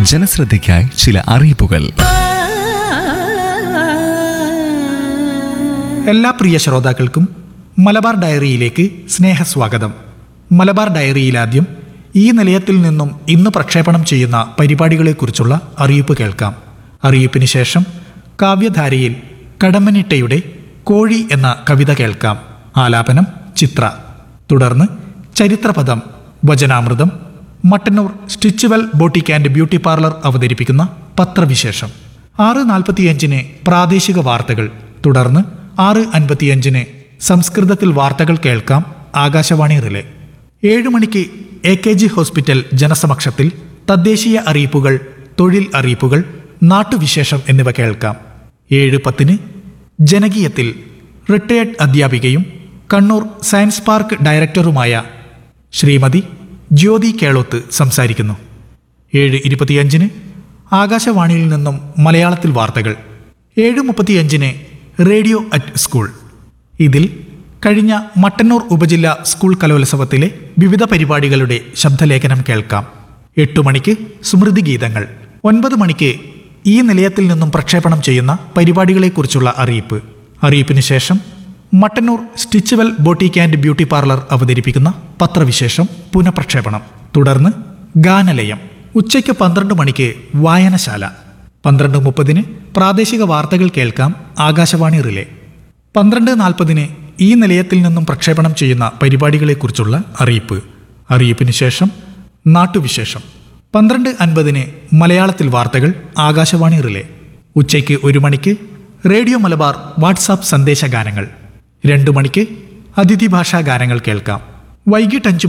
ജനശ്രദ്ധയ്ക്കായി ചില അറിയിപ്പുകൾ എല്ലാ പ്രിയ ശ്രോതാക്കൾക്കും മലബാർ ഡയറിയിലേക്ക് സ്നേഹസ്വാഗതം മലബാർ ഡയറിയിലാദ്യം ഈ നിലയത്തിൽ നിന്നും ഇന്ന് പ്രക്ഷേപണം ചെയ്യുന്ന പരിപാടികളെക്കുറിച്ചുള്ള അറിയിപ്പ് കേൾക്കാം അറിയിപ്പിന് ശേഷം കാവ്യധാരയിൽ കടമ്മനിട്ടയുടെ കോഴി എന്ന കവിത കേൾക്കാം ആലാപനം ചിത്ര തുടർന്ന് ചരിത്രപദം വചനാമൃതം Mattannur stitch well boutique and beauty parlour അവതരിപ്പിക്കുന്ന പത്രവിശേഷം ആറ് നാൽപ്പത്തിയഞ്ചിന് പ്രാദേശിക വാർത്തകൾ തുടർന്ന് ആറ് അൻപത്തിയഞ്ചിന് സംസ്കൃതത്തിൽ വാർത്തകൾ കേൾക്കാം ആകാശവാണി റിലേ ഏഴ് മണിക്ക് എ കെ ജി ഹോസ്പിറ്റൽ ജനസമക്ഷത്തിൽ തദ്ദേശീയ അറിയിപ്പുകൾ തൊഴിൽ അറിയിപ്പുകൾ നാട്ടുവിശേഷം എന്നിവ കേൾക്കാം ഏഴ് പത്തിന് ജനകീയത്തിൽ റിട്ടയർഡ് അധ്യാപികയും കണ്ണൂർ സയൻസ് പാർക്ക് ഡയറക്ടറുമായ ശ്രീമതി ജ്യോതി കേളോത്ത് സംസാരിക്കുന്നു ഏഴ് ഇരുപത്തിയഞ്ചിന് ആകാശവാണിയിൽ നിന്നും മലയാളത്തിൽ വാർത്തകൾ ഏഴ് മുപ്പത്തിയഞ്ചിന് റേഡിയോ അറ്റ് സ്കൂൾ ഇതിൽ കഴിഞ്ഞ മട്ടന്നൂർ ഉപജില്ല സ്കൂൾ കലോത്സവത്തിലെ വിവിധ പരിപാടികളുടെ ശബ്ദലേഖനം കേൾക്കാം എട്ടു മണിക്ക് സ്മൃതി ഗീതങ്ങൾ ഒൻപത് മണിക്ക് ഈ നിലയത്തിൽ നിന്നും പ്രക്ഷേപണം ചെയ്യുന്ന പരിപാടികളെക്കുറിച്ചുള്ള അറിയിപ്പ് അറിയിപ്പിന് ശേഷം Mattannur stitch well boutique and beauty parlour അവതരിപ്പിക്കുന്ന പത്രവിശേഷം പുനഃപ്രക്ഷേപണം തുടർന്ന് ഗാനലയം ഉച്ചയ്ക്ക് പന്ത്രണ്ട് മണിക്ക് വായനശാല പന്ത്രണ്ട് മുപ്പതിന് പ്രാദേശിക വാർത്തകൾ കേൾക്കാം ആകാശവാണി റിലേ പന്ത്രണ്ട് നാൽപ്പതിന് ഈ നിലയത്തിൽ നിന്നും പ്രക്ഷേപണം ചെയ്യുന്ന പരിപാടികളെക്കുറിച്ചുള്ള അറിയിപ്പ് അറിയിപ്പിന് ശേഷം നാട്ടുവിശേഷം പന്ത്രണ്ട് അൻപതിന് മലയാളത്തിൽ വാർത്തകൾ ആകാശവാണി റിലേ ഉച്ചയ്ക്ക് ഒരു മണിക്ക് റേഡിയോ മലബാർ വാട്സാപ്പ് സന്ദേശ ഗാനങ്ങൾ രണ്ടു മണിക്ക് അതിഥി ഭാഷാ ഗാനങ്ങൾ കേൾക്കാം വൈകിട്ട് അഞ്ച്